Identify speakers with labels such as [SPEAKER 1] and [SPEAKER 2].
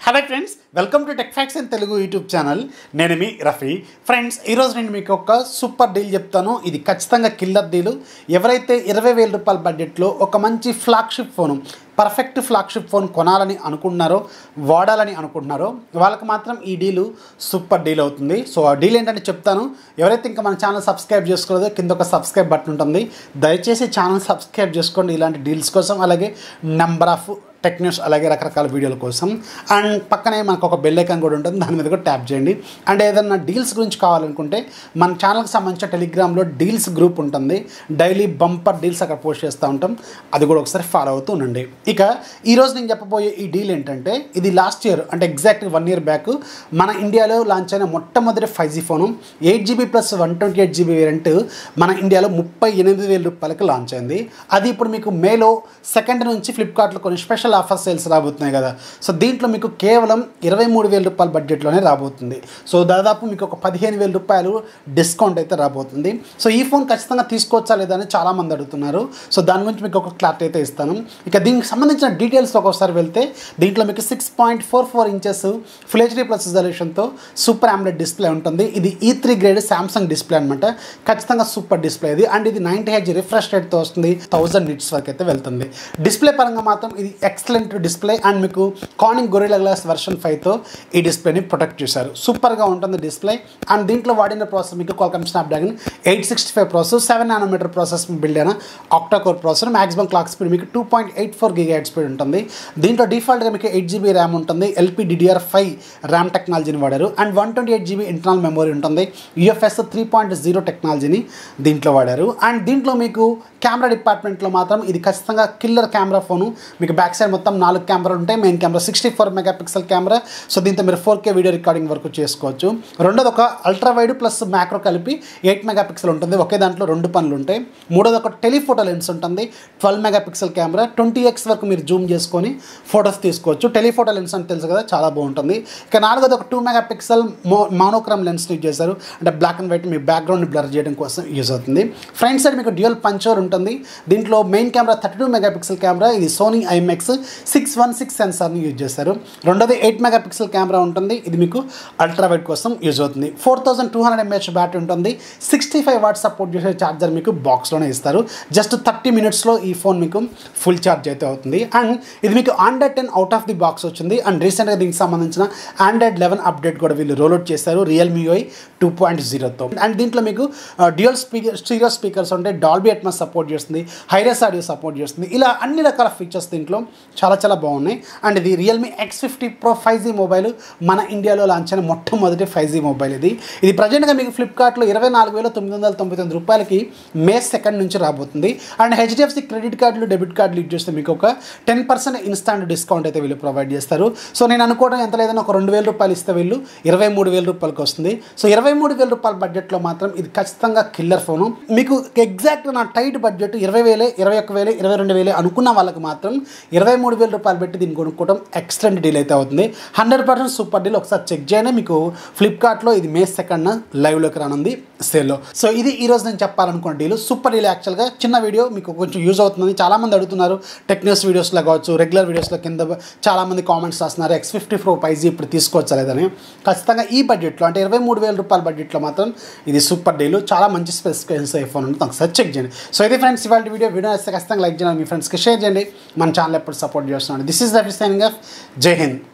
[SPEAKER 1] hello friends welcome to tech facts in Telugu YouTube channel నేను మీ Rafi friends ఈరోజు నేను మీకు ఒక సూపర్ డీల్ చెప్తాను ఇది ఖచ్చితంగా కిల్లర్ డీలు ఎవరైతే ఇరవై వేల రూపాయల బడ్జెట్లో ఒక మంచి flagship phone perfect flagship phone కొనాలని అనుకుంటున్నారో వాడాలని అనుకుంటున్నారో వాళ్ళకి మాత్రం ఈ డీలు సూపర్ డీల్ అవుతుంది సో ఆ డీల్ ఏంటంటే చెప్తాను ఎవరైతే ఇంకా మన ఛానల్ సబ్స్క్రైబ్ చేసుకోలేదో కింద ఒక సబ్స్క్రైబ్ బటన్ ఉంటుంది దయచేసి ఛానల్ సబ్స్క్రైబ్ చేసుకోండి ఇలాంటి డీల్స్ కోసం అలాగే నెంబర్ ఆఫ్ టెక్ న్యూస్ అలాగే రకరకాల వీడియోల కోసం అండ్ పక్కనే మనకు ఒక బెల్ ఐకాన్ కూడా ఉంటుంది దాని మీద కూడా ట్యాప్ చేయండి అండ్ ఏదైనా డీల్స్ గురించి కావాలనుకుంటే మన ఛానల్కి సంబంధించిన టెలిగ్రామ్లో డీల్స్ గ్రూప్ ఉంటుంది డైలీ బంపర్ డీల్స్ అక్కడ పోస్ట్ చేస్తూ ఉంటాం అది కూడా ఒకసారి ఫాలో అవుతూ ఉండండి ఇక ఈరోజు నేను చెప్పబోయే ఈ డీల్ ఏంటంటే ఇది లాస్ట్ ఇయర్ అంటే ఎగ్జాక్ట్ వన్ ఇయర్ బ్యాక్ మన ఇండియాలో లాంచ్ అయిన మొట్టమొదటి five G phone eight GB plus one twenty eight GB variant మన ఇండియాలో ముప్పై ఎనిమిది వేల రూపాయలకి లాంచ్ అయింది అది ఇప్పుడు మీకు మేలో సెకండ్ నుంచి ఫ్లిప్కార్ట్లో కొన్ని స్పెషల్ ఆఫర్ సేల్స్ రాబోతున్నాయి కదా సో దీంట్లో మీకు కేవలం ఇరవై మూడు వేల రూపాయల బడ్జెట్లోనే రాబోతుంది సో దాదాపు మీకు ఒక పదిహేను వేల రూపాయలు డిస్కౌంట్ అయితే రాబోతుంది సో ఈ ఫోన్ ఖచ్చితంగా తీసుకోవచ్చా లేదా అని చాలామంది అడుగుతున్నారు సో దాని గురించి మీకు ఒక క్లారిటీ అయితే ఇస్తాను ఇక దీనికి సంబంధించిన డీటెయిల్స్ ఒకసారి వెళ్తే దీంట్లో మీకు six point four four inches full HD plus రిజల్యూషన్తో సూపర్ ఆమ్లెట్ డిస్ప్లే ఉంటుంది ఇది E three grade Samsung display అనమాట ఖచ్చితంగా సూపర్ డిస్ప్లే ఇది అండ్ ఇది నైంటీ హెచ్ రిఫ్రెష్ రేట్తో వస్తుంది థౌజండ్ నిట్స్ వరకు అయితే వెళ్తుంది డిస్ప్లే పరంగా మాత్రం ఇది ఎక్సలెంట్ డిస్ప్లే అండ్ మీకు కానింగ్ గొరిలా గ్లాస్ వర్షన్ ఫైవ్తో ఈ డిస్ప్లేని ప్రొటెక్ట్ చేశారు సూపర్గా ఉంటుంది డిస్ప్లే అండ్ దీంట్లో వాడిన ప్రాసెస్ మీకు Qualcomm Snapdragon eight sixty five process seven nanometre process build అయిన octacore processor maximum clock speed మీకు టూ పాయింట్ ఎయిట్ ఫోర్ గిగా హెడ్ స్పీడ్ ఉంటుంది దీంట్లో డిఫాల్ట్గా మీకు ఎయిట్ జీబీ ర్యామ్ ఉంటుంది ఎల్పీ డిడిఆర్ ఫైవ్ ర్యామ్ టెక్నాలజీని వాడారు and one twenty eight GB internal memory ఉంటుంది యూఎఫ్ఎస్ త్రీ పాయింట్ జీరో టెక్నాలజీని దీంట్లో వాడారు అండ్ దీంట్లో మీకు కెమెరా డిపార్ట్మెంట్లో మాత్రం ఇది ఖచ్చితంగా కిల్లర్ కెమెరా ఫోను మీకు బ్యాక్ సైడ్ మొత్తం నాలుగు కెమెరాలు ఉంటాయి main camera sixty four megapixel camera so దీంతో మీరు ఫోర్ కే వీడియో రికార్డింగ్ వరకు చేసుకోవచ్చు రెండోది ఒక అల్ట్రా వైడ్ ప్లస్ మ్యాక్రో కలిపి ఎయిట్ మెగా పిక్సెల్ ఉంటుంది ఒకే దాంట్లో రెండు పనులు ఉంటాయి మూడోది ఒక టెలిఫోటో లెన్స్ ఉంటుంది twelve megapixel camera twenty X వరకు మీరు జూమ్ చేసుకొని ఫొటోస్ తీసుకోవచ్చు టెలిఫోటో లెన్స్ అని తెలుసు కదా చాలా బాగుంటుంది ఇక నాలుగోది ఒక టూ మెగా పిక్సెల్ మో మోనోక్రమ్ లెన్స్ యూజ్ చేశారు అంటే బ్లాక్ అండ్ వైట్ మీ బ్యాక్గ్రౌండ్ని బ్లర్ చేయడం కోసం యూజ్ అవుతుంది ఫ్రంట్ సైడ్ మీకు డ్యూయల్ పంచర్ ఉంటుంది దీంట్లో main camera thirty two megapixel camera ఇది Sony IMX six one six సెన్సార్ని యూజ్ చేశారు రెండోది ఎయిట్ మెగా పిక్సెల్ కెమెరా ఉంటుంది ఇది మీకు అల్ట్రా వైట్ కోసం యూజ్ అవుతుంది four thousand two hundred mAh battery ఉంటుంది సిక్స్టీ ఫైవ్ వాట్ సపోర్ట్ చేసే ఛార్జర్ మీకు బాక్స్లోనే ఇస్తారు జస్ట్ థర్టీ మినిట్స్లో ఈ ఫోన్ మీకు ఫుల్ ఛార్జ్ అయితే అవుతుంది అండ్ ఇది మీకు Android ten out of the box వచ్చింది అండ్ రీసెంట్గా దీనికి సంబంధించిన ఆండ్రాయిడ్ లెవెన్ అప్డేట్ కూడా వీళ్ళు రోల్అవుట్ చేశారు రియల్మీ ఐ టూ పాయింట్ జీరోతో అండ్ దీంట్లో మీకు డ్యూయల్ స్పీకర్ స్టీరియో స్పీకర్స్ ఉంటాయి డాల్బీ అట్మస్ సపోర్ట్ చేస్తుంది హైరస్ ఆడియో సపోర్ట్ చేస్తుంది ఇలా అన్ని రకాల ఫీచర్స్ దీంట్లో చాలా చాలా బాగున్నాయి అండ్ ఇది Realme X fifty pro five G mobile మన ఇండియాలో లాంచ్ అయిన మొట్టమొదటి ఫైవ్ జీ మొబైల్ ఇది ఇది ప్రజెంట్గా మీకు ఫ్లిప్కార్ట్లో ఇరవై నాలుగు వేల తొమ్మిది వందల తొంభై తొమ్మిది రూపాయలకి మే సెకండ్ నుంచి రాబోతుంది అండ్ హెచ్డిఎఫ్సి క్రెడిట్ కార్డులు డెబిట్ కార్డులు యూజ్ చేస్తే మీకు ఒక టెన్ పర్సెంట్ ఇన్స్టాంట్ డిస్కౌంట్ అయితే వీళ్ళు ప్రొవైడ్ చేస్తారు సో నేను అనుకోవడం ఎంత లేదన్నా ఒక రెండు వేల రూపాయలు ఇస్తే వీళ్ళు ఇరవై మూడు వేల రూపాయలకి వస్తుంది సో ఇరవై మూడు వేల రూపాయల బడ్జెట్లో మాత్రం ఇది ఖచ్చితంగా కిల్లర్ ఫోను మీకు ఎగ్జాక్ట్ నా టైట్ బడ్జెట్ ఇరవై వేలే ఇరవై ఒక్క వేలే ఇరవై రెండు వేలే అనుకున్న వాళ్ళకి మాత్రం ఇరవై మూడు వేల రూపాయలు పెట్టి దీన్ని కొనుక్కోవడం ఎక్సలెంట్ డీల్ అయితే అవుతుంది హండ్రెడ్ పర్సెంట్ సూపర్ డీల్ ఒకసారి చెక్ చేయండి మీకు ఫ్లిప్కార్ట్లో ఇది మే సెకండ్ లైవ్లోకి రానుంది సేల్లో సో ఇది ఈరోజు నేను చెప్పాలనుకున్న డీల్ సూపర్ డీల్ యాక్చువల్గా చిన్న వీడియో మీకు కొంచెం యూజ్ అవుతుంది చాలామంది అడుగుతున్నారు టెక్నిక్స్ వీడియోస్లో కావచ్చు రెగ్యులర్ వీడియోస్లో కింద చాలామంది కామెంట్స్ రాస్తున్నారు ఎక్స్ ఫిఫ్టీ ప్రో పైజీ ఇప్పుడు తీసుకోవచ్చా లేదని ఖచ్చితంగా ఈ బడ్జెట్లో అంటే ఇరవై మూడు వేల రూపాయల బడ్జెట్లో మాత్రం ఇది సూపర్ డీల్ చాలా మంచి స్పెసిఫికేషన్స్ ఐఫోన్ ఉంటుంది ఒకసారి చెక్ చేయండి సో ఇది ఫ్రెండ్స్ ఇవాళ వీడియో వీడియో వస్తే ఖచ్చితంగా లైక్ చేయండి మీ ఫ్రెండ్స్కి షేర్ చేయండి మన ఛానల్ ఎప్పుడు సపోర్ట్ చేస్తున్నాను this is the signing off జై హింద్